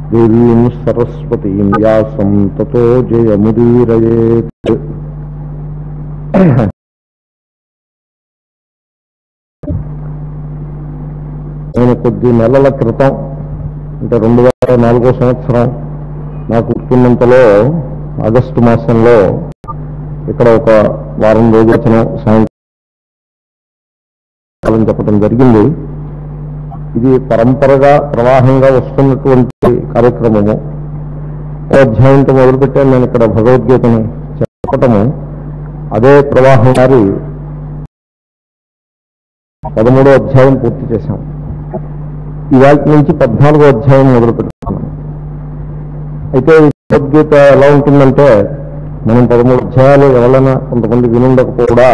దేవీం సరస్వతీం వ్యాసం తతో జయముదీరయేత్ నేను కొద్ది నెలల క్రితం అంటే రెండు వేల నాలుగో సంవత్సరం నాకు గుర్తున్నంతలో ఆగస్టు మాసంలో ఇక్కడ ఒక వారం రోజుల వచ్చిన సాయంకాలం చెప్పడం జరిగింది ఇది పరంపరగా ప్రవాహంగా వస్తున్నటువంటి కార్యక్రమము ఓ అధ్యాయంతో మొదలుపెట్టాను నేను ఇక్కడ భగవద్గీతని చెప్పటము అదే ప్రవాహం గారి పదమూడో అధ్యాయం పూర్తి చేశాం ఇవాళ నుంచి పద్నాలుగో అధ్యాయం మొదలు పెడుతున్నాం అయితే ఈ భగవద్గీత ఎలా ఉంటుందంటే మనం పదమూడు అధ్యాయాలు ఎవరైనా కొంతమంది వినుండకపోగా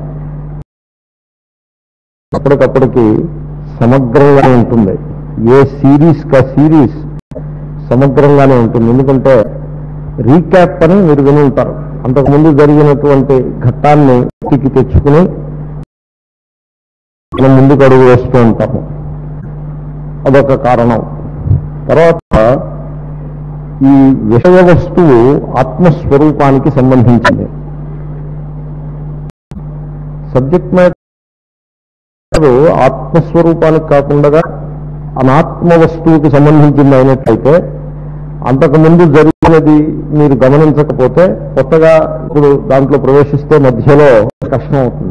అప్పటికప్పటికి సమగ్రంగా ఉంటుంది ఏ సిరీస్ కా సిరీస్ సమగ్రంగానే ఉంటుంది ఎందుకంటే రీక్యాప్ అని మీరు విని ఉంటారు అంతకుముందు జరిగినటువంటి ఘట్టాన్ని ఇంటికి తెచ్చుకుని మనం ముందుకు అడుగు వేస్తూ ఉంటాము అదొక కారణం తర్వాత ఈ విషయ వస్తువు ఆత్మస్వరూపానికి సంబంధించింది సబ్జెక్ట్ మ్యాటర్ ఆత్మస్వరూపానికి కాకుండా అనాత్మ వస్తువుకి సంబంధించింది అయినట్లయితే అంతకుముందు జరిగినది మీరు గమనించకపోతే కొత్తగా ఇప్పుడు దాంట్లో ప్రవేశిస్తే మధ్యలో కష్టం అవుతుంది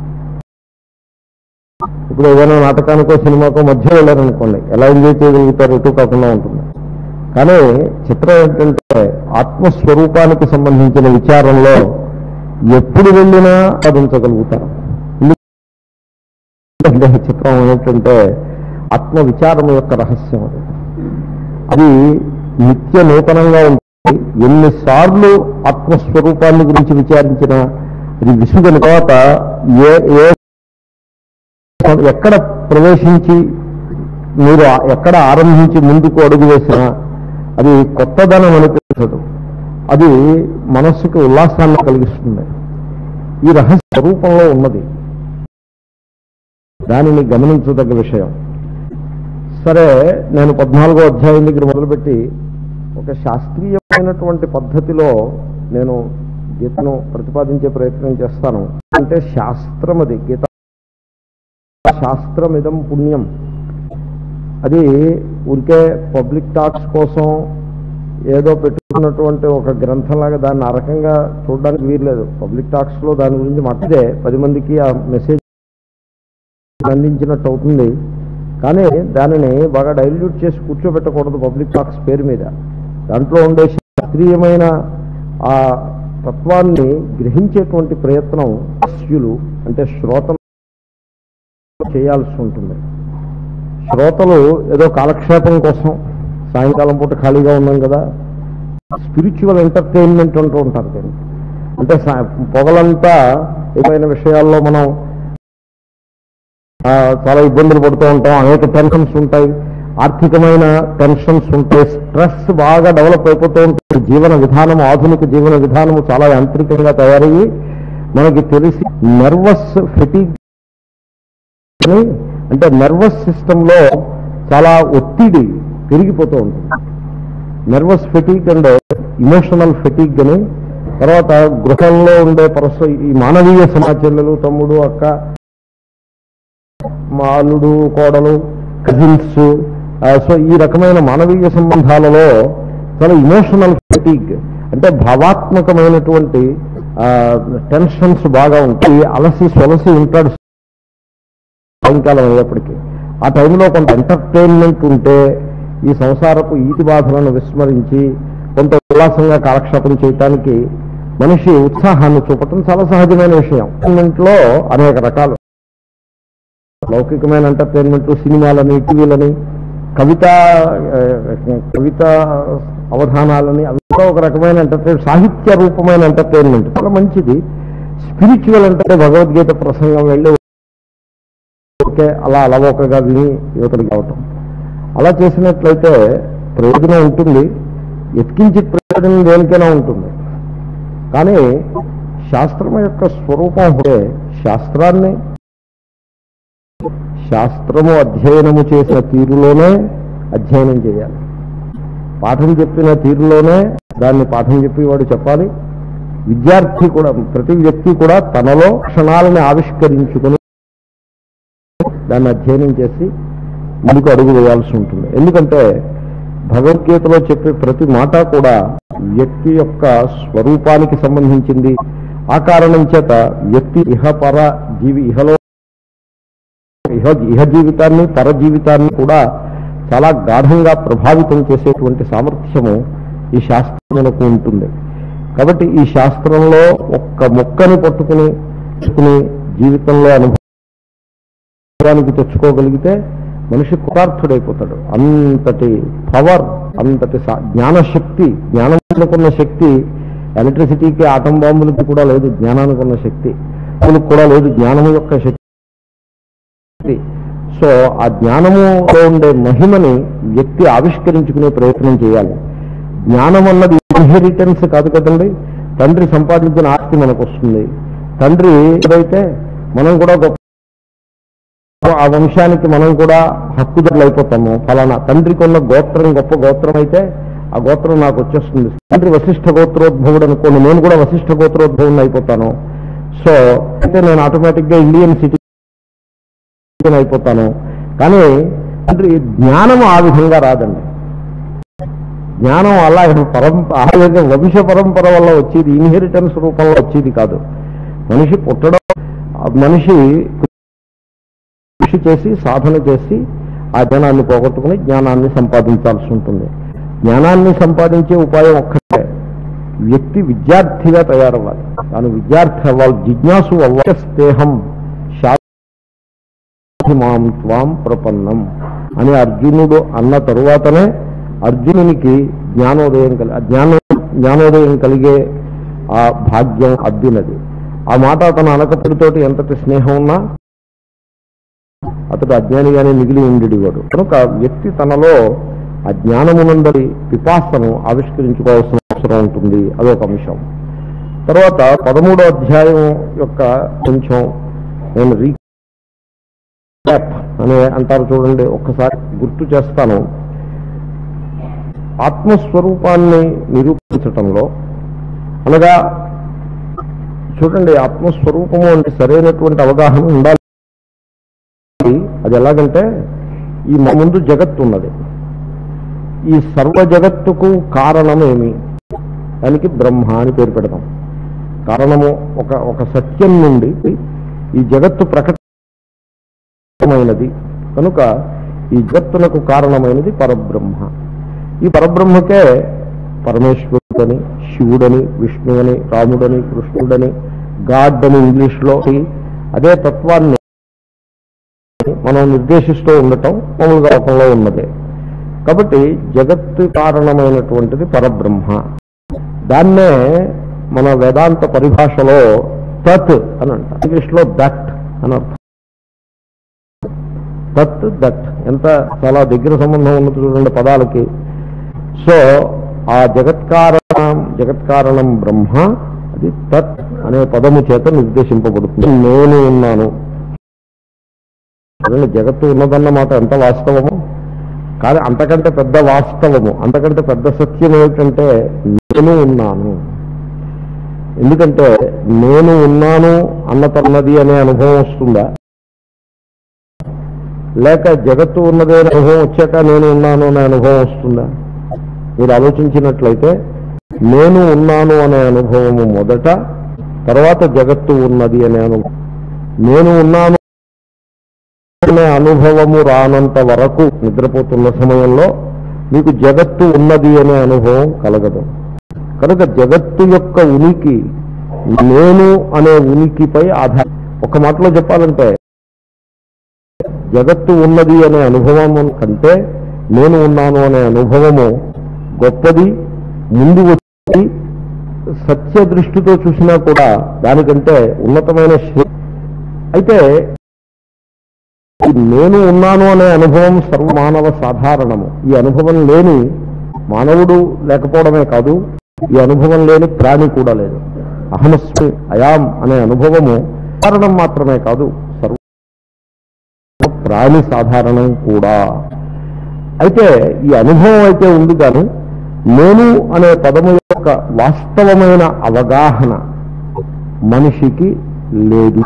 ఇప్పుడు ఏదైనా నాటకానికో సినిమాకో మధ్య వెళ్ళారనుకోండి ఎలా ఎంజాయ్ చేయగలుగుతారు ఎటు కాకుండా ఉంటుంది కానీ చిత్రం ఏంటంటే ఆత్మస్వరూపానికి సంబంధించిన విచారంలో ఎప్పుడు వెళ్ళినా సాధించగలుగుతారు ఎందుకంటే చిత్రం ఏంటంటే ఆత్మ విచారం యొక్క రహస్యం అది అది నిత్య నూతనంగా ఉంటుంది ఎన్నిసార్లు ఆత్మస్వరూపాన్ని గురించి విచారించినా అది విసుగని తర్వాత ఏ ఏ ఎక్కడ ప్రవేశించి మీరు ఆ- ఎక్కడ ఆరంభించి ముందుకు అడుగు వేసినా అది కొత్తదనం అనిపించదు అది మనస్సుకు ఉల్లాసాన్ని కలిగిస్తుంది ఈ రహస్య రూపంలో ఉన్నది దానిని గమనించదగ్గ విషయం సరే నేను పద్నాలుగో అధ్యాయం దగ్గర మొదలుపెట్టి ఒక శాస్త్రీయమైనటువంటి పద్ధతిలో నేను గీతను ప్రతిపాదించే ప్రయత్నం చేస్తాను అంటే శాస్త్రం అది గీత శాస్త్రమిదం పుణ్యం అది ఊరికే పబ్లిక్ టాక్స్ కోసం ఏదో పెట్టుకున్నటువంటి ఒక గ్రంథంలాగా దాన్ని ఆ రకంగా చూడడానికి వీల్లేదు పబ్లిక్ టాక్స్ లో దాని గురించి మాట్లాడితే పది మందికి ఆ మెసేజ్ అందించినట్టు అవుతుంది కానీ దానిని బాగా డైల్యూట్ చేసి కూర్చోబెట్టకూడదు పబ్లిక్ టాక్స్ పేరు మీద దాంట్లో ఉండే శాస్త్రీయమైన ఆ తత్వాన్ని గ్రహించేటువంటి ప్రయత్నం శిష్యులు అంటే శ్రోతలు చేయాల్సి ఉంటుంది శ్రోతలు ఏదో కాలక్షేపం కోసం సాయంకాలం పూట ఖాళీగా ఉన్నాం కదా స్పిరిచువల్ ఎంటర్టైన్మెంట్ అంటూ ఉంటారు దీన్ని అంటే సా- పొగలంతా ఏమైనా విషయాల్లో మనం ఆ, చాలా ఇబ్బందులు పడుతూ ఉంటాం అనేక టెన్షన్స్ ఉంటాయి ఆర్థికమైన టెన్షన్స్ ఉంటాయి స్ట్రెస్ బాగా డెవలప్ అయిపోతూ ఉంటుంది జీవన విధానం ఆధునిక జీవన విధానం చాలా యాంత్రికంగా తయారయ్యి మనకి తెలిసి నర్వస్ ఫెటిగ్ అని అంటే నర్వస్ సిస్టంలో చాలా ఒత్తిడి పెరిగిపోతూ ఉంటుంది nervous fatigue and emotional fatigue అని తర్వాత గృహంలో ఉండే పరస్ప ఈ మానవీయ సమాచర్యలు తమ్ముడు అక్క మా అల్లుడు కోడలు కజిన్స్ సో ఈ రకమైన మానవీయ సంబంధాలలో చాలా ఇమోషనల్ ఫెటిగ్ అంటే భావాత్మకమైనటువంటి టెన్షన్స్ బాగా ఉంటాయి అలసి సొలసి ఉంటాడు సాయంకాలం అయ్యేప్పటికీ ఆ టైంలో కొంత ఎంటర్టైన్మెంట్ ఉంటే ఈ సంసారపు ఈతి బాధలను విస్మరించి కొంత ఉల్లాసంగా కాలక్షేపం చేయటానికి మనిషి ఉత్సాహాన్ని చూపటం చాలా సహజమైన విషయం ఎంటర్టైన్మెంట్లో అనేక రకాలు లౌకికమైన ఎంటర్టైన్మెంట్ సినిమాలని టీవీలని కవిత ఆ, కవిత అవధానాలని అవి కూడా ఒక రకమైన ఎంటర్టైన్మెంట్ సాహిత్య రూపమైన ఎంటర్టైన్మెంట్ చాలా మంచిది స్పిరిచువల్ అంటే భగవద్గీత ప్రసంగం వెళ్ళి ఓకే అలా అలవోకగా విని యువతలు కావటం అలా చేసినట్లయితే ప్రయోజనం ఉంటుంది ఎత్కించి ప్రయోజనం దేనికైనా ఉంటుంది కానీ శాస్త్రం యొక్క స్వరూపం ఉంటే శాస్త్రాన్ని శాస్త్రము అధ్యయనము చేసిన తీరులోనే అధ్యయనం చేయాలి పాఠం చెప్పిన తీరులోనే దాన్ని పాఠం చెప్పేవాడు చెప్పాలి విద్యార్థి కూడా ప్రతి వ్యక్తి కూడా తనలో క్షణాలని ఆవిష్కరించుకుని దాన్ని అధ్యయనం చేసి ముందుకు అడుగు వేయాల్సి ఉంటుంది ఎందుకంటే భగవద్గీతలో చెప్పే ప్రతి మాట కూడా వ్యక్తి యొక్క స్వరూపానికి సంబంధించింది ఆ కారణం చేత వ్యక్తి ఇహపర జీవి ఇహలో ఇహ ఇహ జీవితాన్ని పర జీవితాన్ని కూడా చాలా గాఢంగా ప్రభావితం చేసేటువంటి సామర్థ్యము ఈ శాస్త్రమునకు ఉంటుంది కాబట్టి ఈ శాస్త్రంలో ఒక్క మొక్కని పట్టుకుని పట్టుకుని జీవితంలో అనుభవానికి తెచ్చుకోగలిగితే మనిషి కృతార్థుడైపోతాడు అంతటి పవర్ అంతటి సా- జ్ఞానశక్తి జ్ఞానానికున్న శక్తి ఎలక్ట్రిసిటీకి ఆటం బాంబులకి కూడా లేదు జ్ఞానానికి ఉన్న శక్తి వాళ్ళకి కూడా లేదు జ్ఞానం యొక్క శక్తి సో ఆ జ్ఞానములో ఉండే మహిమని వ్యక్తి ఆవిష్కరించుకునే ప్రయత్నం చేయాలి జ్ఞానం అన్నది ఇన్హెరిటెన్స్ కాదు కదండి తండ్రి సంపాదించిన ఆస్తి మనకు వస్తుంది తండ్రి ఏదైతే మనం కూడా గొప్ప ఆ వంశానికి మనం కూడా హక్కుదారులు అయిపోతాము ఫలానా తండ్రికి ఉన్న గోత్రం గొప్ప గోత్రం అయితే ఆ గోత్రం నాకు వచ్చేస్తుంది తండ్రి వశిష్ఠ గోత్రోద్భవుడు అనుకోండి నేను కూడా వశిష్ఠ గోత్రోద్భవుని అయిపోతాను సో అయితే నేను ఆటోమేటిక్ గా ఇండియన్ సిటీ అయిపోతాను కానీ తండ్రి జ్ఞానం ఆ విధంగా రాదండి జ్ఞానం అలా పరంప ఆ విధంగా వంశ పరంపర వల్ల వచ్చేది ఇన్హెరిటెన్స్ రూపంలో వచ్చేది కాదు మనిషి పుట్టడం ఆ మనిషి కృషి చేసి సాధన చేసి ఆ జ్ఞానాన్ని పోగొట్టుకుని జ్ఞానాన్ని సంపాదించాల్సి ఉంటుంది జ్ఞానాన్ని సంపాదించే ఉపాయం ఒక్కటే వ్యక్తి విద్యార్థిగా తయారవ్వాలి తాను విద్యార్థి అవ్వాలి జిజ్ఞాసు అవ్వస్తేహం మాం త్వాం ప్రపన్నం అని అర్జునుడు అన్న తరువాతనే అర్జునునికి జ్ఞానోదయం కలి ఆ జ్ఞానం జ్ఞానోదయం కలిగే ఆ భాగ్యం అద్దినది ఆ మాట అతను అనకపుడితోటి ఎంతటి స్నేహం ఉన్నా అతడు అజ్ఞానిగానే మిగిలి ఉండేవాడు కనుక వ్యక్తి తనలో ఆ జ్ఞానమునందరి పిపాసను ఆవిష్కరించుకోవాల్సిన అవసరం ఉంటుంది అదొక అంశం తర్వాత పదమూడో అధ్యాయం యొక్క కొంచెం నేను రీ అని అంటారు చూడండి ఒక్కసారి గుర్తు చేస్తాను ఆత్మస్వరూపాన్ని నిరూపించటంలో అనగా చూడండి ఆత్మస్వరూపము అంటే సరైనటువంటి అవగాహన ఉండాలి అది ఎలాగంటే ఈ మన ముందు జగత్తు ఉన్నది ఈ సర్వ జగత్తుకు కారణమేమి దానికి బ్రహ్మ అని పేరు పెడతాం కారణము ఒక ఒక సత్యం నుండి ఈ జగత్తు ప్రకటమైనది కనుక ఈ జగత్తునకు కారణమైనది పరబ్రహ్మ ఈ పరబ్రహ్మకే పరమేశ్వరుడని శివుడని విష్ణువని రాముడని కృష్ణుడని గాడ్ అని ఇంగ్లీష్లో అదే తత్వాన్ని మనం నిర్దేశిస్తూ ఉండటం మామూలుగా లోకంలో ఉన్నదే కాబట్టి జగత్తు కారణమైనటువంటిది పరబ్రహ్మ దాన్నే మన వేదాంత పరిభాషలో తత్ అని అంటారు ఇంగ్లీష్లో దట్ అని అర్థం తత్ దట్ ఎంత చాలా దగ్గర సంబంధం ఉన్నది చూడండి పదాలకి సో ఆ జగత్కారణం జగత్కారణం బ్రహ్మ అది తత్ అనే పదము చేత నిర్దేశింపబడుతుంది నేను ఉన్నాను చూడండి జగత్తు ఉన్నదన్న మాట ఎంత వాస్తవము కానీ అంతకంటే పెద్ద వాస్తవము అంతకంటే పెద్ద సత్యం ఏమిటంటే నేను ఉన్నాను ఎందుకంటే నేను ఉన్నాను అన్న తన్నది అనే అనుభవం వస్తుందా లేక జగత్తు ఉన్నదే అనే అనుభవం వచ్చాక నేను ఉన్నాను అనే అనుభవం వస్తుందా మీరు ఆలోచించినట్లయితే నేను ఉన్నాను అనే అనుభవము మొదట తర్వాత జగత్తు ఉన్నది అనే అనుభవం నేను ఉన్నాను అనే అనుభవము రానంత వరకు నిద్రపోతున్న సమయంలో మీకు జగత్తు ఉన్నది అనే అనుభవం కలగదు కనుక జగత్తు యొక్క ఉనికి నేను అనే ఉనికిపై ఆధార ఒక మాటలో చెప్పాలంటే జగత్తు ఉన్నది అనే అనుభవం కంటే నేను ఉన్నాను అనే అనుభవము గొప్పది ముందు వచ్చి సత్య దృష్టితో చూసినా కూడా దానికంటే ఉన్నతమైన శ్రే- అయితే ఈ నేను ఉన్నాను అనే అనుభవం సర్వమానవ సాధారణము ఈ అనుభవం లేని మానవుడు లేకపోవడమే కాదు ఈ అనుభవం లేని ప్రాణి కూడా లేదు అహమస్మి అయాం అనే అనుభవము కారణం మాత్రమే కాదు సర్వ ప్రాణి సాధారణం కూడా అయితే ఈ అనుభవం అయితే ఉంది కానీ నేను అనే పదము యొక్క వాస్తవమైన అవగాహన మనిషికి లేదు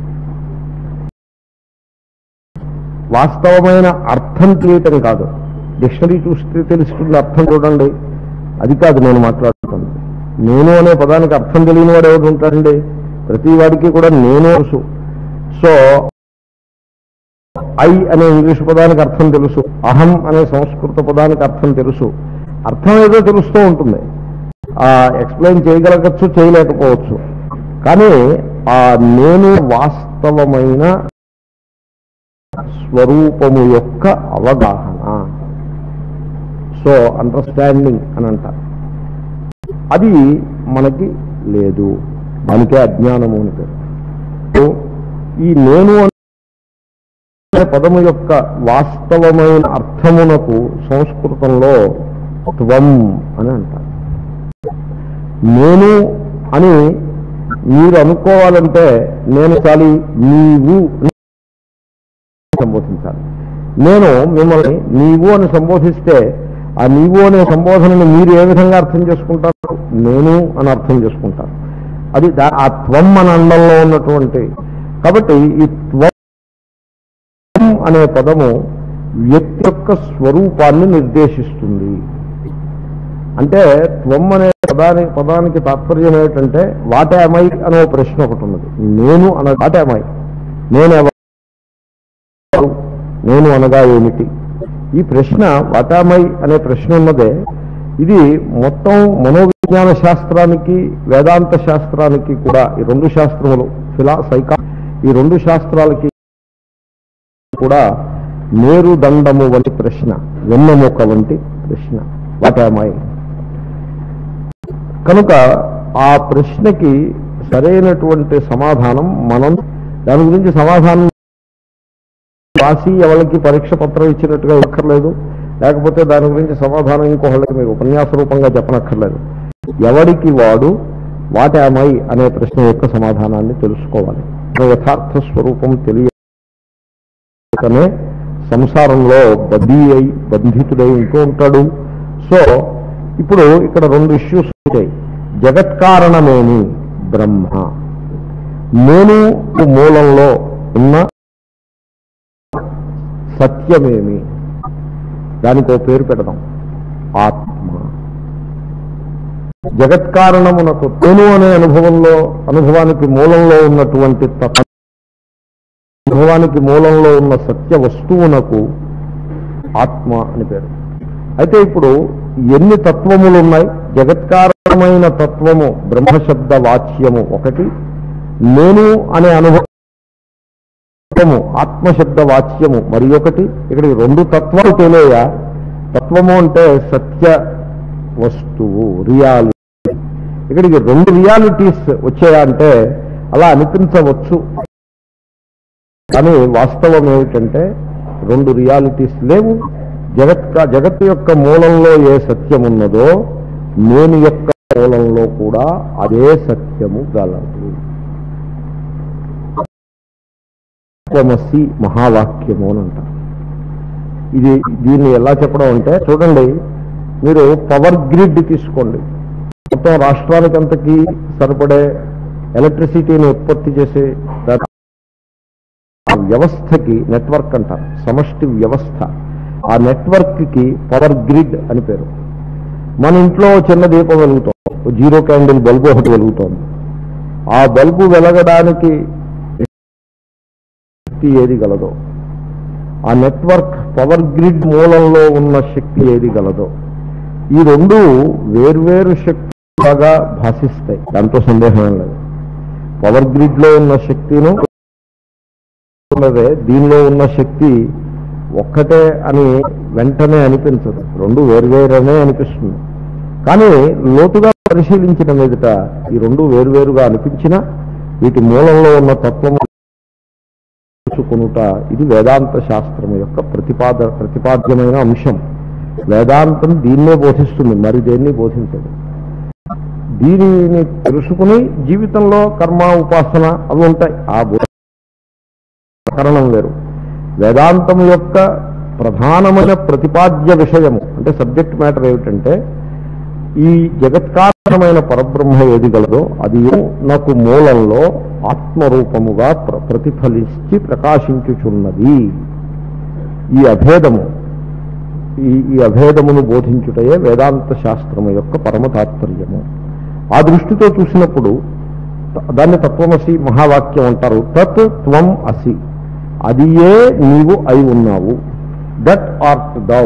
వాస్తవమైన అర్థం తెలియటం కాదు డిక్షనరీ చూస్తే తెలుస్తుంది అర్థం చూడండి అది కాదు నేను మాట్లాడుతుంది నేను అనే పదానికి అర్థం తెలియని వాడు ఎవరు ఉంటాడండి ప్రతి వాడికి కూడా నేను తెలుసు సో ఐ అనే ఇంగ్లీష్ పదానికి అర్థం తెలుసు అహం అనే సంస్కృత పదానికి అర్థం తెలుసు అర్థం ఏదో తెలుస్తూ ఉంటుంది ఆ ఎక్స్ప్లెయిన్ చేయగలగచ్చు చేయలేకపోవచ్చు కానీ ఆ నేను వాస్తవమైన స్వరూపము యొక్క అవగాహన సో అండర్స్టాండింగ్ అని అంటారు అది మనకి లేదు దానికే అజ్ఞానము అని పేరు సో, ఈ నేను అనే పదము యొక్క వాస్తవమైన అర్థమునకు సంస్కృతంలో త్వం అని అంటారు నేను అని మీరు అనుకోవాలంటే నేను చాలి నీవు అని సంబోధించాలి నేను మిమ్మల్ని నీవు అని సంబోధిస్తే ఆ నీవు అనే సంబోధనను మీరు ఏ విధంగా అర్థం చేసుకుంటారు నేను అని అర్థం చేసుకుంటారు అది దా- ఆ త్వం మన అండంలో ఉన్నటువంటి కాబట్టి ఈ త్వం అనే పదము వ్యక్తి యొక్క స్వరూపాన్ని నిర్దేశిస్తుంది అంటే త్వం అనే పదాని పదానికి తాత్పర్యం ఏమిటంటే వాటేమై అనే ఓ ప్రశ్న ఒకటి ఉన్నది నేను అన వాటేమై నేను ఎవరు నేను అనగా ఏమిటి ఈ ప్రశ్న వాటామై అనే ప్రశ్న ఉన్నదే ఇది మొత్తం మనోవిజ్ఞాన శాస్త్రానికి వేదాంత శాస్త్రానికి కూడా ఈ రెండు శాస్త్రములు ఫిలా సైకా ఈ రెండు శాస్త్రాలకి కూడా నేరు దండము వంటి ప్రశ్న వెన్నెముక వంటి ప్రశ్న వాటామై కనుక ఆ ప్రశ్నకి సరైనటువంటి సమాధానం మనం దాని గురించి సమాధానం రాసి ఎవరికి పరీక్ష పత్రం ఇచ్చినట్టుగా ఇవ్వక్కర్లేదు లేకపోతే దాని గురించి సమాధానం ఇంకొకళ్ళకి మీరు ఉపన్యాస రూపంగా చెప్పనక్కర్లేదు ఎవడికి వాడు వాటామై అనే ప్రశ్న యొక్క సమాధానాన్ని తెలుసుకోవాలి తన యథార్థ స్వరూపం తెలియకనే సంసారంలో బద్దీ అయి బంధితుడై ఉంటూ ఉంటాడు సో ఇప్పుడు ఇక్కడ రెండు ఇష్యూస్ వచ్చాయి జగత్కారణమేమి బ్రహ్మ నేను మూలంలో ఉన్న సత్యమేమి దానికి ఓ పేరు పెడదాం ఆత్మ జగత్కారణమునకు తను అనే అనుభవంలో అనుభవానికి మూలంలో ఉన్నటువంటి తత్వ అనుభవానికి మూలంలో ఉన్న సత్య వస్తువునకు ఆత్మ అని పేరు అయితే ఇప్పుడు ఎన్ని తత్వములు ఉన్నాయి జగత్కారణమైన తత్వము బ్రహ్మశబ్ద వాచ్యము ఒకటి నేను అనే అనుభవం తత్వము ఆత్మశబ్ద వాచ్యము మరి ఒకటి ఇక్కడికి రెండు తత్వాలు తెలియ తత్వము అంటే సత్య వస్తువు రియాలిటీ ఇక్కడికి రెండు రియాలిటీస్ వచ్చాయంటే అలా అనిపించవచ్చు కానీ వాస్తవం ఏమిటంటే రెండు రియాలిటీస్ లేవు జగత్ జగత్తు యొక్క మూలంలో ఏ సత్యం ఉన్నదో నేను యొక్క మూలంలో కూడా అదే సత్యము గలదు తత్వమసి మహావాక్యము అని అంటారు ఇది దీన్ని ఎలా చెప్పడం అంటే చూడండి మీరు పవర్ గ్రిడ్ తీసుకోండి మొత్తం రాష్ట్రానికి అంతకి సరిపడే ఎలక్ట్రిసిటీని ఉత్పత్తి చేసే దాని ఆ వ్యవస్థకి నెట్వర్క్ అంటారు సమష్టి వ్యవస్థ ఆ నెట్వర్క్ కి పవర్ గ్రిడ్ అని పేరు మన ఇంట్లో చిన్న దీపం వెలుగుతాం జీరో క్యాండిల్ బల్బు ఒకటి వెలుగుతోంది ఆ బల్బు వెలగడానికి శక్తి ఏది గలదో ఆ నెట్వర్క్ పవర్ గ్రిడ్ మూలంలో ఉన్న శక్తి ఏది గలదో ఈ రెండు వేర్వేరు శక్తిగా భాషిస్తాయి దాంట్లో సందేహం ఏం లేదు పవర్ గ్రిడ్ లో ఉన్న శక్తిను ఉన్నదే దీనిలో ఉన్న శక్తి ఒక్కటే అని వెంటనే అనిపించదు రెండు వేరువేరనే అనిపిస్తుంది కానీ లోతుగా పరిశీలించిన మీదట ఈ రెండు వేరువేరుగా అనిపించినా వీటి మూలంలో ఉన్న తత్వము తెలుసుకొనుట ఇది వేదాంత శాస్త్రం యొక్క ప్రతిపాద ప్రతిపాద్యమైన అంశం వేదాంతం దీన్నే బోధిస్తుంది మరి దేన్ని బోధించదు దీనిని తెలుసుకుని జీవితంలో కర్మ ఉపాసన అవి ఉంటాయి ఆ బో- ప్రకరణం వేరు వేదాంతం యొక్క ప్రధానమైన ప్రతిపాద్య విషయము అంటే సబ్జెక్ట్ మ్యాటర్ ఏమిటంటే ఈ జగత్కారణమైన పరబ్రహ్మ ఏది గలదో అది నాకు మూలంలో ఆత్మరూపముగా ప్ర- ప్రతిఫలించి ప్రకాశించుచున్నది ఈ అభేదము ఈ ఈ అభేదమును బోధించుటయే వేదాంత శాస్త్రము యొక్క పరమ తాత్పర్యము ఆ దృష్టితో చూసినప్పుడు త- దాన్ని తత్వమసి మహావాక్యం అంటారు తత్ త్వం అసి అదియే నీవు అయి ఉన్నావు దట్ ఆర్ట్ దౌ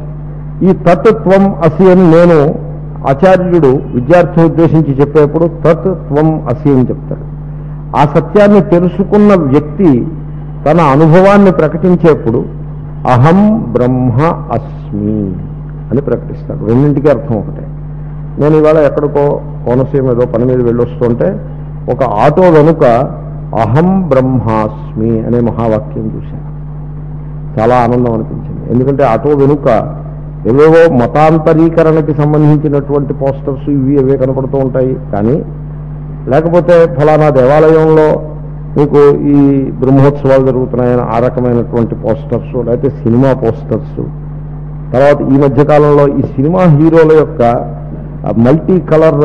ఈ తత్ త్వం అసి అని నేను ఆచార్యుడు విద్యార్థిని ఉద్దేశించి చెప్పేప్పుడు తత్ త్వం అసి అని చెప్తాడు ఆ సత్యాన్ని తెలుసుకున్న వ్యక్తి తన అనుభవాన్ని ప్రకటించేప్పుడు అహం బ్రహ్మ అస్మి అని ప్రకటిస్తాడు రెండింటికి అర్థం ఒకటే నేను ఇవాళ ఎక్కడికో కోనసీమ ఏదో పని మీద వెళ్ళొస్తుంటే ఒక ఆటో వెనుక అహం బ్రహ్మాస్మి అనే మహావాక్యం చూశాను చాలా ఆనందం అనిపించింది ఎందుకంటే ఆటో వెనుక ఏవేవో మతాంతరీకరణకి సంబంధించినటువంటి పోస్టర్స్ ఇవి అవే కనపడుతూ ఉంటాయి కానీ లేకపోతే ఫలానా దేవాలయంలో మీకు ఈ బ్రహ్మోత్సవాలు జరుగుతున్నాయని ఆ రకమైనటువంటి పోస్టర్స్ లేకపోతే సినిమా పోస్టర్స్ తర్వాత ఈ మధ్య కాలంలో ఈ సినిమా హీరోల యొక్క multi colour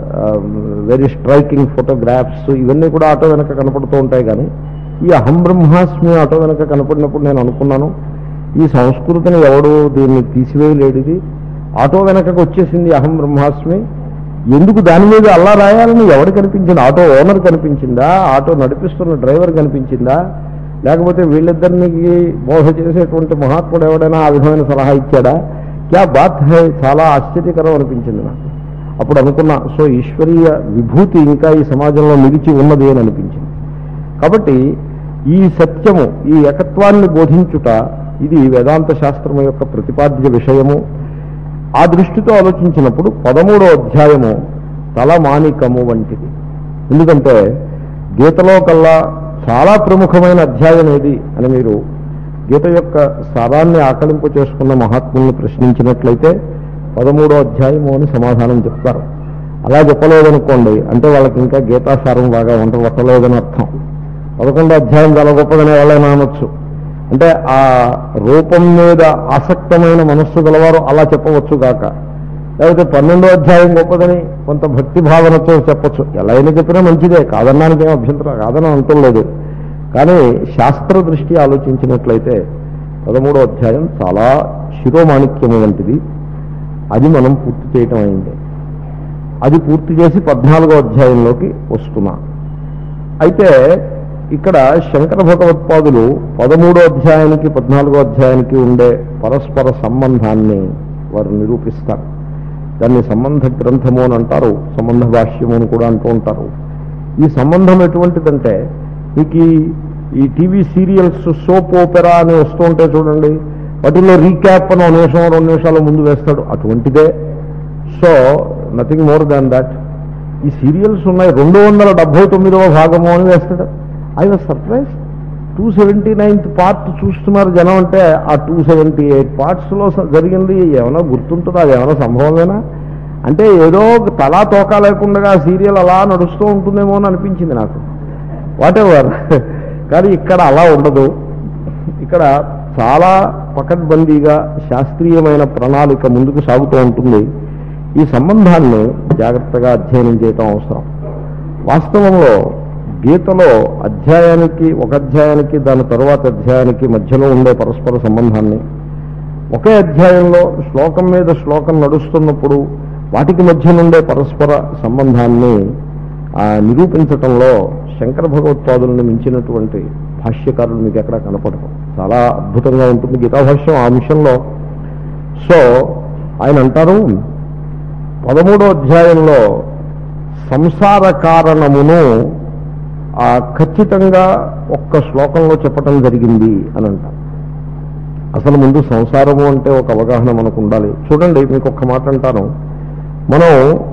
very striking photographs ఇవన్నీ కూడా ఆటో వెనక కనపడుతూ ఉంటాయి కానీ ఈ అహం బ్రహ్మాస్మి ఆటో వెనక కనపడినప్పుడు నేను అనుకున్నాను ఈ సంస్కృతిని ఎవడు దీన్ని తీసివేయలేడిది ఆటో వెనకకు వచ్చేసింది అహం బ్రహ్మాస్మి ఎందుకు దాని మీద అల్లా రాయాలని ఎవడు కనిపించింది ఆటో ఓనర్ కనిపించిందా ఆటో నడిపిస్తున్న డ్రైవర్ కనిపించిందా లేకపోతే వీళ్ళిద్దరికి బోధ చేసేటువంటి మహాత్ముడు ఎవడైనా ఆ విధమైన సలహా ఇచ్చాడా క్యా బాత్ హై చాలా ఆశ్చర్యకరం అనిపించింది నాకు అప్పుడు అనుకున్నా సో ఈశ్వరీయ విభూతి ఇంకా ఈ సమాజంలో నిలిచి ఉన్నది అని అనిపించింది కాబట్టి ఈ సత్యము ఈ ఏకత్వాన్ని బోధించుట ఇది వేదాంత శాస్త్రము యొక్క ప్రతిపాద్య విషయము ఆ దృష్టితో ఆలోచించినప్పుడు పదమూడో అధ్యాయము తలమానికము వంటిది ఎందుకంటే గీతలో కల్లా చాలా ప్రముఖమైన అధ్యాయం ఏది అని మీరు గీత యొక్క సారాన్ని ఆకలింపు చేసుకున్న మహాత్ముల్ని ప్రశ్నించినట్లయితే పదమూడో అధ్యాయము అని సమాధానం చెప్తారు అలా చెప్పలేదనుకోండి అంటే వాళ్ళకి ఇంకా గీతాసారం బాగా వంట పట్టలేదని అర్థం పదకొండో అధ్యాయం చాలా గొప్పదనే వాళ్ళైనా అనొచ్చు అంటే ఆ రూపం మీద ఆసక్తమైన మనస్సు గలవారు అలా చెప్పవచ్చు గాక లేకపోతే పన్నెండో అధ్యాయం గొప్పదని కొంత భక్తి భావనతో చెప్పచ్చు ఎలా అయినా చెప్పినా మంచిదే కాదన్నానికి ఏం అభ్యంతరం కాదని అంటులేదు కానీ శాస్త్ర దృష్టి ఆలోచించినట్లయితే పదమూడో అధ్యాయం చాలా శిరోమాణిక్యము వంటిది అది మనం పూర్తి చేయటం అయింది అది పూర్తి చేసి పద్నాలుగో అధ్యాయంలోకి వస్తున్నాం అయితే ఇక్కడ శంకర భగవత్పాదులు పదమూడో అధ్యాయానికి పద్నాలుగో అధ్యాయానికి ఉండే పరస్పర సంబంధాన్ని వారు నిరూపిస్తారు దాన్ని సంబంధ గ్రంథము అని అంటారు సంబంధ భాష్యము అని కూడా అంటూ ఉంటారు ఈ సంబంధం ఎటువంటిదంటే మీకు ఈ- ఈ టీవీ సీరియల్స్ సోప్ ఓపెరా అని వస్తూ ఉంటాయి చూడండి వాటిల్లో రీక్యాప్ అని ఒక నిమిషం రెండు నిమిషాల ముందు వేస్తాడు అటువంటిదే so nothing more than that ఈ సీరియల్స్ ఉన్నాయి రెండు వందల డెబ్బై తొమ్మిదవ భాగము అని వేస్తాడు I was surprise two seventy ninth part చూస్తున్నారు జనం అంటే ఆ టూ సెవెంటీ ఎయిట్ పార్ట్స్లో జరిగింది ఏమైనా గుర్తుంటుందా అది ఏమైనా సంభవమేనా అంటే ఏదో ఒక తలా తోక లేకుండా ఆ సీరియల్ అలా నడుస్తూ ఉంటుందేమో అని అనిపించింది నాకు వాట్ ఎవర్ కానీ ఇక్కడ అలా ఉండదు ఇక్కడ చాలా పకడ్బందీగా శాస్త్రీయమైన ప్రణాళిక ముందుకు సాగుతూ ఉంటుంది ఈ సంబంధాన్ని జాగ్రత్తగా అధ్యయనం చేయటం అవసరం వాస్తవంలో గీతలో అధ్యాయానికి ఒక అధ్యాయానికి దాని తరువాత అధ్యాయానికి మధ్యలో ఉండే పరస్పర సంబంధాన్ని ఒకే అధ్యాయంలో శ్లోకం మీద శ్లోకం నడుస్తున్నప్పుడు వాటికి మధ్య నుండే పరస్పర సంబంధాన్ని ఆ, నిరూపించటంలో శంకర భగవత్పాదులను మించినటువంటి భాష్యకారులు మీకు ఎక్కడా కనపడరు చాలా అద్భుతంగా ఉంటుంది గీతాభాష్యం ఆ అంశంలో సో ఆయన అంటారు పదమూడో అధ్యాయంలో సంసార కారణమును ఆ ఖచ్చితంగా ఒక్క శ్లోకంలో చెప్పటం జరిగింది అని అంటారు అసలు ముందు సంసారము అంటే ఒక అవగాహన మనకు ఉండాలి చూడండి మీకు ఒక్క మాట అంటాను మనం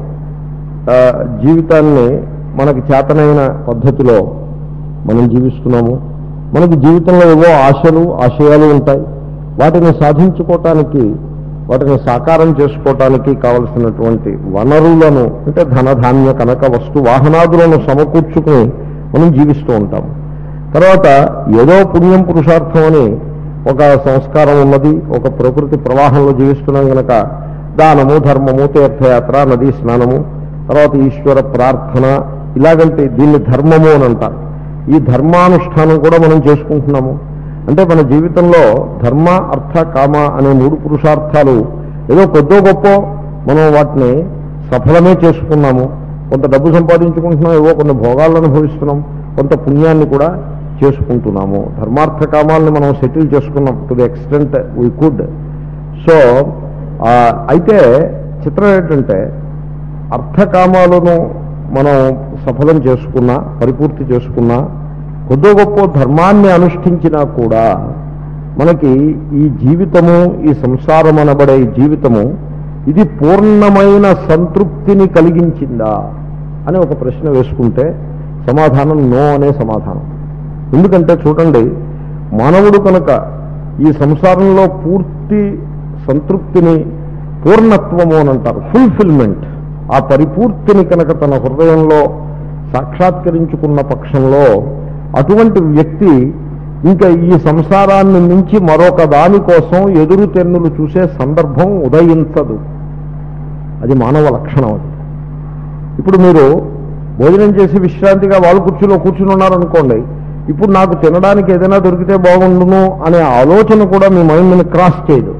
ఆ, జీవితాన్ని మనకి చేతనైన పద్ధతిలో మనం జీవిస్తున్నాము మనకి జీవితంలో ఏవో ఆశలు ఆశయాలు ఉంటాయి వాటిని సాధించుకోవటానికి వాటిని సాకారం చేసుకోవటానికి కావలసినటువంటి వనరులను అంటే ధనధాన్య కనక వస్తు వాహనాదులను సమకూర్చుకుని మనం జీవిస్తూ ఉంటాము తర్వాత ఏదో పుణ్యం పురుషార్థం అని ఒక సంస్కారం ఉన్నది ఒక ప్రకృతి ప్రవాహంలో జీవిస్తున్నాం కనుక దానము ధర్మము తీర్థయాత్ర నదీ స్నానము తర్వాత ఈశ్వర ప్రార్థన ఇలాగంటే దీన్ని ధర్మము అని అంటారు ఈ ధర్మానుష్ఠానం కూడా మనం చేసుకుంటున్నాము అంటే మన జీవితంలో ధర్మ అర్థ కామ అనే మూడు పురుషార్థాలు ఏదో కొద్దో గొప్ప మనం వాటిని సఫలమే చేసుకున్నాము కొంత డబ్బు సంపాదించుకుంటున్నాం ఏవో కొన్ని భోగాలను అనుభవిస్తున్నాం కొంత పుణ్యాన్ని కూడా చేసుకుంటున్నాము ధర్మార్థ కామాలని మనం సెటిల్ చేసుకున్నాం to the extent we could so ఆ, అయితే చిత్రం ఏంటంటే అర్థకామాలను మనం సఫలం చేసుకున్నా పరిపూర్తి చేసుకున్నా కొద్దో గొప్ప ధర్మాన్ని అనుష్ఠించినా కూడా మనకి ఈ జీవితము ఈ సంసారం అనబడే ఈ జీవితము ఇది పూర్ణమైన సంతృప్తిని కలిగించిందా అని ఒక ప్రశ్న వేసుకుంటే సమాధానం నో అనే సమాధానం ఎందుకంటే చూడండి మానవుడు కనుక ఈ సంసారంలో పూర్తి సంతృప్తిని పూర్ణత్వము అని అంటారు ఫుల్ఫిల్మెంట్ ఆ పరిపూర్తిని కనుక తన హృదయంలో సాక్షాత్కరించుకున్న పక్షంలో అటువంటి వ్యక్తి ఇంకా ఈ సంసారాన్ని మించి మరొక దాని కోసం ఎదురు తెన్నులు చూసే సందర్భం ఉదయించదు అది మానవ లక్షణం అది ఇప్పుడు మీరు భోజనం చేసి విశ్రాంతిగా వాళ్ళ కుర్చీలో కూర్చుని ఉన్నారనుకోండి ఇప్పుడు నాకు తినడానికి ఏదైనా దొరికితే బాగుండును అనే ఆలోచన కూడా మీ మైండ్ని క్రాస్ చేయదు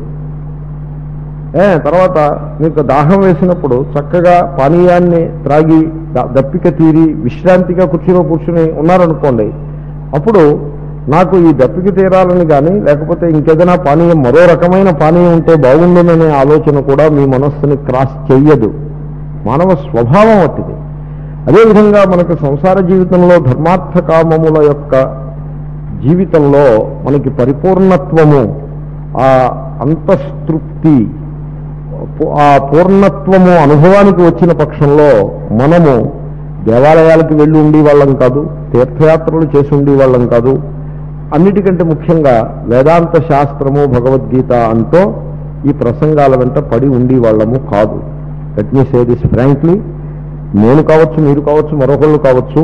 ఏ తర్వాత మీకు దాహం వేసినప్పుడు చక్కగా పానీయాన్ని త్రాగి ద- దప్పిక తీరి విశ్రాంతిగా కుర్చీలో కూర్చుని ఉన్నారనుకోండి అప్పుడు నాకు ఈ దప్పిక తీరాలని కానీ లేకపోతే ఇంకేదైనా పానీయం మరో రకమైన పానీయం ఉంటే బాగుండుననే ఆలోచన కూడా మీ మనస్సుని క్రాస్ చెయ్యదు మానవ స్వభావం అట్టిది అదేవిధంగా మనకు సంసార జీవితంలో ధర్మార్థ కామముల యొక్క జీవితంలో మనకి పరిపూర్ణత్వము ఆ అంతస్తృప్తి ఆ పూర్ణత్వము అనుభవానికి వచ్చిన పక్షంలో మనము దేవాలయాలకు వెళ్ళి ఉండి వాళ్ళం కాదు తీర్థయాత్రలు చేసి ఉండి వాళ్ళం కాదు అన్నిటికంటే ముఖ్యంగా వేదాంత శాస్త్రము భగవద్గీత అంటూ ఈ ప్రసంగాల వెంట పడి ఉండి వాళ్ళము కాదు let me say this frankly నేను కావచ్చు మీరు కావచ్చు మరొకళ్ళు కావచ్చు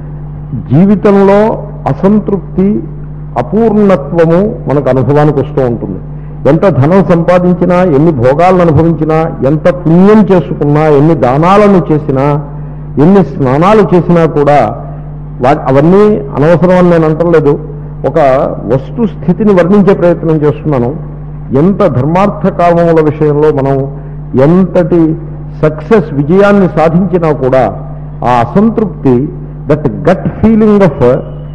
జీవితంలో అసంతృప్తి అపూర్ణత్వము మనకు అనుభవానికి వస్తూ ఉంటుంది ఎంత ధనం సంపాదించినా ఎన్ని భోగాలను అనుభవించినా ఎంత పుణ్యం చేసుకున్నా ఎన్ని దానాలను చేసినా ఎన్ని స్నానాలు చేసినా కూడా వా- అవన్నీ అనవసరం అని నేను అంటలేదు ఒక వస్తు స్థితిని వర్ణించే ప్రయత్నం చేస్తున్నాను ఎంత ధర్మార్థ కామముల విషయంలో మనం ఎంతటి సక్సెస్ విజయాన్ని సాధించినా కూడా ఆ అసంతృప్తి that gut feeling of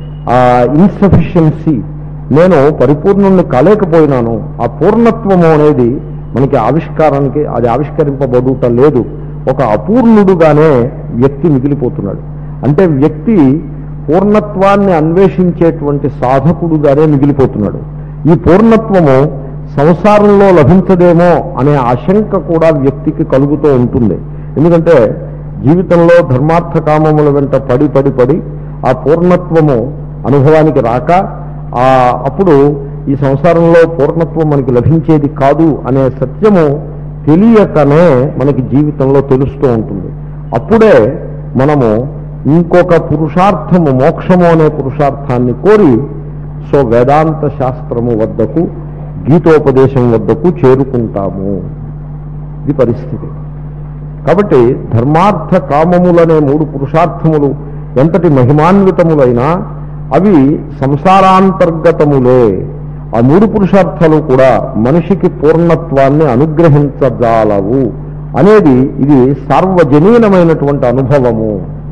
insufficiency నేను పరిపూర్ణుణ్ణి కాలేకపోయినాను ఆ పూర్ణత్వము అనేది మనకి ఆవిష్కారానికి అది ఆవిష్కరింపబడుట లేదు ఒక అపూర్ణుడుగానే వ్యక్తి మిగిలిపోతున్నాడు అంటే వ్యక్తి పూర్ణత్వాన్ని అన్వేషించేటువంటి సాధకుడుగానే మిగిలిపోతున్నాడు ఈ పూర్ణత్వము సంసారంలో లభించదేమో అనే ఆశంక కూడా వ్యక్తికి కలుగుతూ ఉంటుంది ఎందుకంటే జీవితంలో ధర్మార్థ కామముల వెంట పడి పడి పడి ఆ పూర్ణత్వము అనుభవానికి రాక ఆ అప్పుడు ఈ సంసారంలో పూర్ణత్వం మనకి లభించేది కాదు అనే సత్యము తెలియకనే మనకి జీవితంలో తెలుస్తూ ఉంటుంది అప్పుడే మనము ఇంకొక పురుషార్థము మోక్షము అనే పురుషార్థాన్ని కోరి సో వేదాంత శాస్త్రము వద్దకు గీతోపదేశం వద్దకు చేరుకుంటాము ఇది పరిస్థితి కాబట్టి ధర్మార్థ కామములనే మూడు పురుషార్థములు ఎంతటి మహిమాన్వితములైనా అవి సంసారాంతర్గతములే ఆ మూడు పురుషార్థాలు కూడా మనిషికి పూర్ణత్వాన్ని అనుగ్రహించజాలవు అనేది ఇది సార్వజనీనమైనటువంటి అనుభవము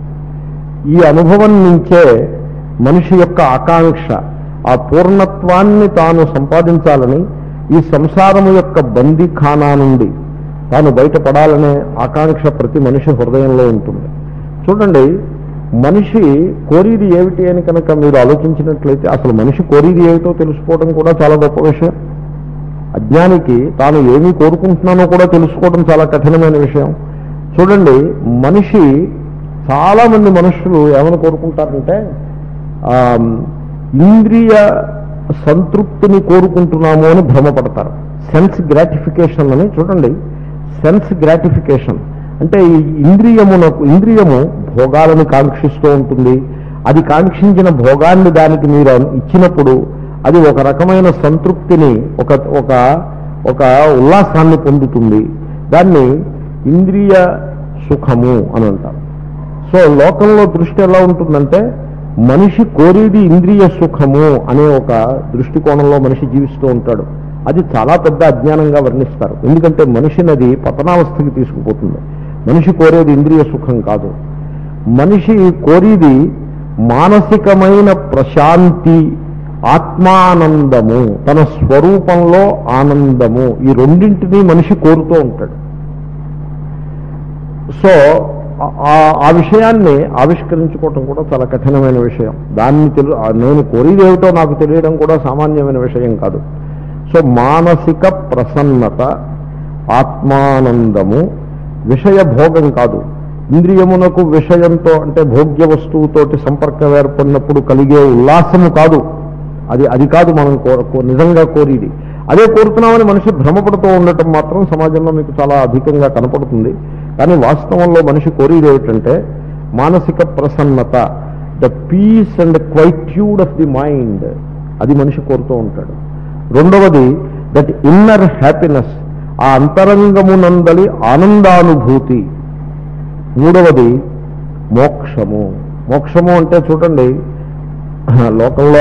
ఈ అనుభవం నుంచే మనిషి యొక్క ఆకాంక్ష ఆ పూర్ణత్వాన్ని తాను సంపాదించాలని ఈ సంసారము యొక్క బందీఖానా నుండి తాను బయటపడాలనే ఆకాంక్ష ప్రతి మనిషి హృదయంలో ఉంటుంది చూడండి మనిషి కోరిది ఏమిటి అని కనుక మీరు ఆలోచించినట్లయితే అసలు మనిషి కోరిది ఏమిటో తెలుసుకోవడం కూడా చాలా గొప్ప విషయం అజ్ఞానికి తాను ఏమి కోరుకుంటున్నానో కూడా తెలుసుకోవడం చాలా కఠినమైన విషయం చూడండి మనిషి చాలా మంది మనుషులు ఏమని కోరుకుంటారంటే ఆ, ఇంద్రియ సంతృప్తిని కోరుకుంటున్నాము అని భ్రమపడతారు సెన్స్ గ్రాటిఫికేషన్ అని చూడండి సెన్స్ గ్రాటిఫికేషన్ అంటే ఈ ఇంద్రియమునకు ఇంద్రియము భోగాలను కాంక్షిస్తూ ఉంటుంది అది కాంక్షించిన భోగాన్ని దానికి మీరు ఇచ్చినప్పుడు అది ఒక రకమైన సంతృప్తిని ఒక ఒక ఒక ఉల్లాసాన్ని పొందుతుంది దాన్ని ఇంద్రియ సుఖము అని అంటారు సో లోకంలో దృష్టి ఎలా ఉంటుందంటే మనిషి కోరేది ఇంద్రియ సుఖము అనే ఒక దృష్టికోణంలో మనిషి జీవిస్తూ ఉంటాడు అది చాలా పెద్ద అజ్ఞానంగా వర్ణిస్తారు ఎందుకంటే మనిషిని అది పతనావస్థకి తీసుకుపోతుంది మనిషి కోరేది ఇంద్రియ సుఖం కాదు మనిషి కోరేది మానసికమైన ప్రశాంతి ఆత్మానందము తన స్వరూపంలో ఆనందము ఈ రెండింటినీ మనిషి కోరుతూ ఉంటాడు సో ఆ- ఆ విషయాన్ని ఆవిష్కరించుకోవటం కూడా చాలా కఠినమైన విషయం దాన్ని తెలు ఆ నేను కోరేది ఏమిటో నాకు తెలియడం కూడా సామాన్యమైన విషయం కాదు సో మానసిక ప్రసన్నత ఆత్మానందము విషయ భోగం కాదు ఇంద్రియమునకు విషయంతో అంటే భోగ్య వస్తువుతోటి సంపర్కం ఏర్పడినప్పుడు కలిగే ఉల్లాసము కాదు అది అది కాదు మనం కో- కో- నిజంగా కోరేది అదే కోరుతున్నామని మనిషి భ్రమపడుతూ ఉండటం మాత్రం సమాజంలో మీకు చాలా అధికంగా కనపడుతుంది కానీ వాస్తవంలో మనిషి కోరేది ఏమిటంటే మానసిక ప్రసన్నత the peace and quietude of the mind అది మనిషి కోరుతూ ఉంటాడు రెండవది దట్ ఇన్నర్ హ్యాపీనెస్ ఆ అంతరంగమునందలి ఆనందానుభూతి మూడవది మోక్షము మోక్షము అంటే చూడండి లోకంలో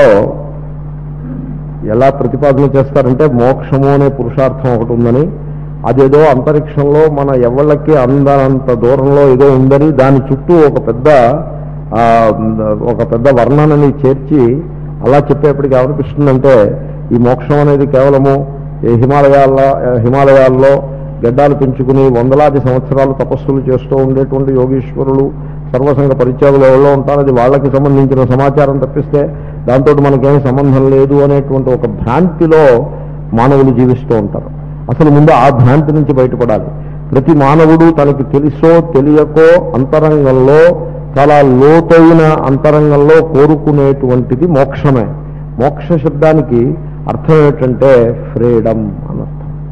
ఎలా ప్రతిపాదన చేస్తారంటే మోక్షము అనే పురుషార్థం ఒకటి ఉందని అదేదో అంతరిక్షంలో మన ఎవళ్ళకి అందనంత దూరంలో ఏదో ఉందని దాని చుట్టూ ఒక పెద్ద ఆ, ఒక పెద్ద వర్ణనని చేర్చి అలా చెప్పేప్పటికి ఏమనిపిస్తుందంటే ఈ మోక్షం అనేది కేవలము ఈ హిమాలయాల్లో హిమాలయాల్లో గడ్డాలు పెంచుకుని వందలాది సంవత్సరాలు తపస్సులు చేస్తూ ఉండేటువంటి యోగీశ్వరులు సర్వసంగ పరిత్యాగులు ఎవరో ఉంటారు అది వాళ్ళకి సంబంధించిన సమాచారం తప్పిస్తే దాంతో మనకేం సంబంధం లేదు అనేటువంటి ఒక భ్రాంతిలో మానవులు జీవిస్తూ ఉంటారు అసలు ముందు ఆ భ్రాంతి నుంచి బయటపడాలి ప్రతి మానవుడు తనకి తెలుసో తెలియకో అంతరంగంలో చాలా లోతైన అంతరంగంలో కోరుకునేటువంటిది మోక్షమే మోక్ష శబ్దానికి అర్థం ఏంటంటే ఫ్రీడమ్ అనర్థం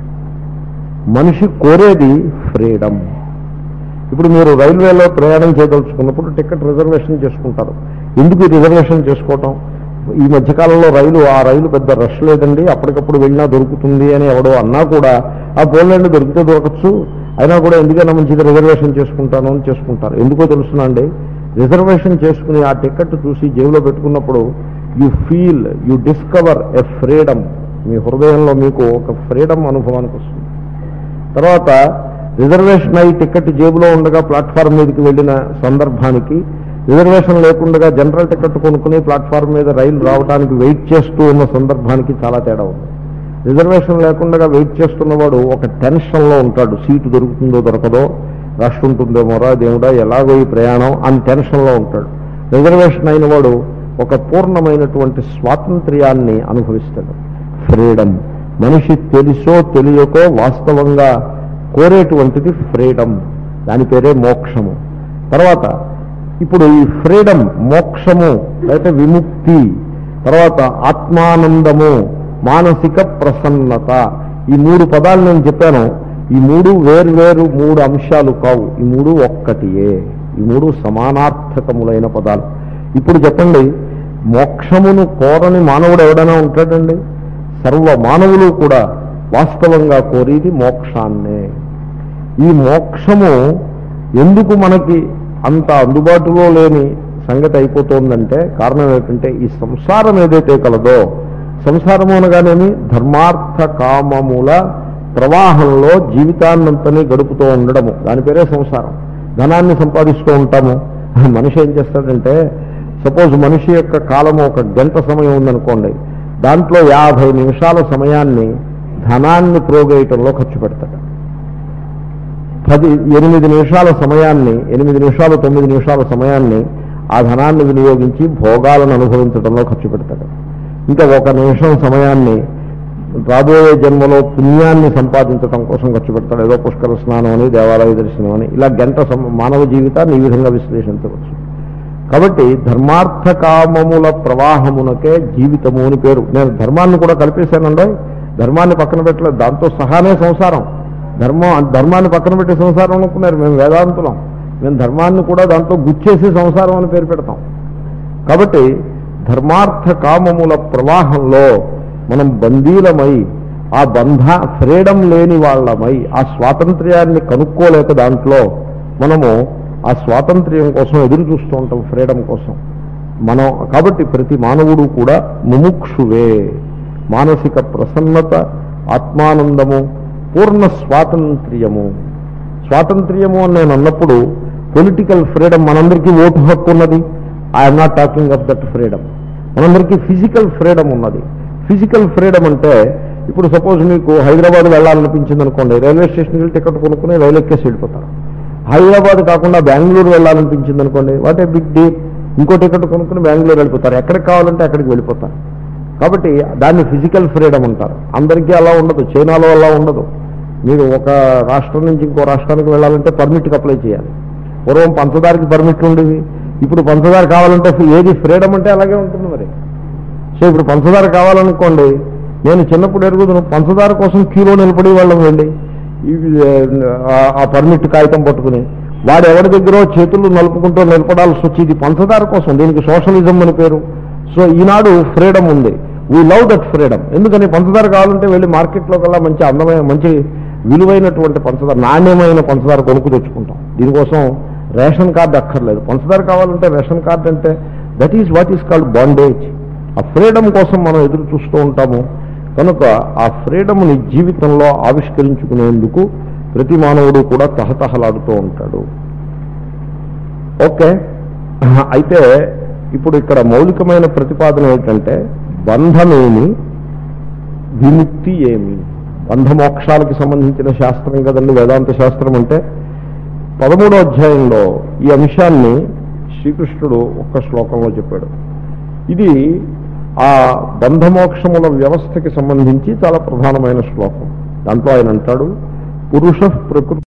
మనిషి కోరేది ఫ్రీడమ్ ఇప్పుడు మీరు రైల్వేలో ప్రయాణం చేయదలుచుకున్నప్పుడు టికెట్ రిజర్వేషన్ చేసుకుంటారు ఎందుకు ఈ రిజర్వేషన్ చేసుకోవటం ఈ మధ్యకాలంలో రైలు ఆ రైలు పెద్ద రష్ లేదండి అప్పటికప్పుడు వెళ్ళినా దొరుకుతుంది అని ఎవడో అన్నా కూడా ఆ పోలండి దొరికితే దొరకచ్చు అయినా కూడా ఎందుకైనా మంచిది రిజర్వేషన్ చేసుకుంటాను అని చేసుకుంటారు ఎందుకో తెలుసునా అండి రిజర్వేషన్ చేసుకుని ఆ టికెట్ చూసి జేబులో పెట్టుకున్నప్పుడు you feel you discover a freedom మీ హృదయంలో మీకు ఒక ఫ్రీడమ్ అనుభవానికి వస్తుంది తర్వాత రిజర్వేషన్ అయి టికెట్ జేబులో ఉండగా ప్లాట్ఫామ్ మీదకి వెళ్ళిన సందర్భానికి రిజర్వేషన్ లేకుండా జనరల్ టికెట్ కొనుక్కుని ప్లాట్ఫామ్ మీద రైలు రావడానికి వెయిట్ చేస్తూ ఉన్న సందర్భానికి చాలా తేడా ఉంది రిజర్వేషన్ లేకుండా వెయిట్ చేస్తున్నవాడు ఒక టెన్షన్లో ఉంటాడు సీటు దొరుకుతుందో దొరకదో రష్ ఉంటుందేమోరా దేవుడా ఎలాగో ఈ ప్రయాణం అని టెన్షన్లో ఉంటాడు రిజర్వేషన్ అయిన వాడు ఒక పూర్ణమైనటువంటి స్వాతంత్ర్యాన్ని అనుభవిస్తాడు ఫ్రీడమ్ మనిషి తెలుసో తెలియకో వాస్తవంగా కోరేటువంటిది ఫ్రీడమ్ దాని పేరే మోక్షము తర్వాత ఇప్పుడు ఈ ఫ్రీడమ్ మోక్షము లేకపోతే విముక్తి తర్వాత ఆత్మానందము మానసిక ప్రసన్నత ఈ మూడు పదాలు నేను చెప్పాను ఈ మూడు వేర్వేరు మూడు అంశాలు కావు ఈ మూడు ఒక్కటియే ఈ మూడు సమానార్థకములైన పదాలు ఇప్పుడు చెప్పండి మోక్షమును కోరని మానవుడు ఎవడైనా ఉంటాడండి సర్వ మానవులు కూడా వాస్తవంగా కోరేది మోక్షాన్నే ఈ మోక్షము ఎందుకు మనకి అంత అందుబాటులో లేని సంగతి అయిపోతుందంటే కారణం ఏంటంటే ఈ సంసారం ఏదైతే కలదో సంసారము అనగానేమి ధర్మార్థ కామముల ప్రవాహంలో జీవితాన్నంతని గడుపుతూ ఉండడము దాని పేరే సంసారం ధనాన్ని సంపాదిస్తూ ఉంటాము మనిషి ఏం చేస్తాడంటే సపోజ్ మనిషి యొక్క కాలము ఒక గంట సమయం ఉందనుకోండి దాంట్లో యాభై నిమిషాల సమయాన్ని ధనాన్ని ప్రోగేయటంలో ఖర్చు పెడతాడు పది ఎనిమిది నిమిషాల సమయాన్ని ఎనిమిది నిమిషాలు తొమ్మిది నిమిషాల సమయాన్ని ఆ ధనాన్ని వినియోగించి భోగాలను అనుభవించడంలో ఖర్చు పెడతాడు ఇంకా ఒక నిమిషం సమయాన్ని రాబోయే జన్మలో పుణ్యాన్ని సంపాదించడం కోసం ఖర్చు పెడతాడు ఏదో పుష్కర స్నానం అని దేవాలయ దర్శనం అని ఇలా గంట సమ- మానవ జీవితాన్ని ఈ విధంగా విశ్లేషించవచ్చు కాబట్టి ధర్మార్థ కామముల ప్రవాహమునకే జీవితము అని పేరు నేను ధర్మాన్ని కూడా కలిపేశానండో ధర్మాన్ని పక్కన పెట్టలేదు దాంతో సహానే సంసారం ధర్మం ధర్మాన్ని పక్కన పెట్టి సంసారం అనుకున్నారు మేము వేదాంతులం మేము ధర్మాన్ని కూడా దాంట్లో గుచ్చేసి సంసారం అని పేరు పెడతాం కాబట్టి ధర్మార్థ కామముల ప్రవాహంలో మనం బందీలమై ఆ బంధ ఫ్రీడమ్ లేని వాళ్ళమై ఆ స్వాతంత్ర్యాన్ని కనుక్కోలేక దాంట్లో మనము ఆ స్వాతంత్ర్యం కోసం ఎదురు చూస్తూ ఉంటాం ఫ్రీడమ్ కోసం మనం కాబట్టి ప్రతి మానవుడు కూడా ముముక్షువే మానసిక ప్రసన్నత ఆత్మానందము పూర్ణ స్వాతంత్ర్యము స్వాతంత్ర్యము అని నేను అన్నప్పుడు పొలిటికల్ ఫ్రీడమ్ మనందరికీ ఓటు హక్కు ఉన్నది I'm not talking of that freedom మనందరికీ ఫిజికల్ ఫ్రీడమ్ ఉన్నది ఫిజికల్ ఫ్రీడమ్ అంటే ఇప్పుడు సపోజ్ మీకు హైదరాబాద్ వెళ్ళాలనిపించింది అనుకోండి రైల్వే స్టేషన్కి వెళ్ళి టికెట్ కొనుక్కుని రైలు ఎక్కేసి వెళ్ళిపోతారు హైదరాబాద్ కాకుండా బెంగళూరు వెళ్ళాలనిపించింది అనుకోండి వాట్ ఏ బిగ్ డీల్ ఇంకో టికెట్ కొనుక్కుని బెంగళూరు వెళ్ళిపోతారు ఎక్కడికి కావాలంటే అక్కడికి వెళ్ళిపోతారు కాబట్టి దాన్ని ఫిజికల్ ఫ్రీడమ్ అంటారు అందరికీ అలా ఉండదు చైనాలో అలా ఉండదు మీరు ఒక రాష్ట్రం నుంచి ఇంకో రాష్ట్రానికి వెళ్ళాలంటే పర్మిట్కి అప్లై చేయాలి పూర్వం పంచదారకి పర్మిట్లు ఉండేవి ఇప్పుడు పంచదార కావాలంటే ఏది ఫ్రీడమ్ అంటే అలాగే ఉంటుంది మరి సో ఇప్పుడు పంచదార కావాలనుకోండి నేను చిన్నప్పుడు ఎరుగుదును పంచదార కోసం క్యూలో నిలబడి వాళ్ళం వెళ్ళి ఇవి, ఆ- ఆ పర్మిట్ కాగితం పట్టుకుని వాడు ఎవరి దగ్గర చేతులు నలుపుకుంటూ నిలబడాల్సి వచ్చేది పంచదార కోసం దీనికి సోషలిజం అని పేరు సో ఈనాడు ఫ్రీడమ్ ఉంది వీ లవ్ దట్ ఫ్రీడమ్ ఎందుకని పంచదార కావాలంటే వెళ్ళి మార్కెట్లో కల్లా మంచి అందమైన మంచి విలువైనటువంటి పంచదార నాణ్యమైన పంచదార కొనుక్కు తెచ్చుకుంటాం దీనికోసం రేషన్ కార్డు అక్కర్లేదు పంచదార కావాలంటే రేషన్ కార్డు అంటే that is what is called bondage ఆ ఫ్రీడమ్ కోసం మనం ఎదురు చూస్తూ ఉంటాము కనుక ఆ ఫ్రీడమ్ని జీవితంలో ఆవిష్కరించుకునేందుకు ప్రతి మానవుడు కూడా తహతహలాడుతూ ఉంటాడు ఓకే అయితే ఇప్పుడు ఇక్కడ మౌలికమైన ప్రతిపాదన ఏంటంటే బంధమేమి విముక్తి ఏమి బంధమోక్షాలకు సంబంధించిన శాస్త్రం కదండి వేదాంత శాస్త్రం అంటే పదమూడో అధ్యాయంలో ఈ అంశాన్ని శ్రీకృష్ణుడు ఒక్క శ్లోకంలో చెప్పాడు ఇది ఆ బంధమోక్షముల వ్యవస్థకి సంబంధించి చాలా ప్రధానమైన శ్లోకం దాంట్లో ఆయన అంటాడు పురుష ప్రకృతి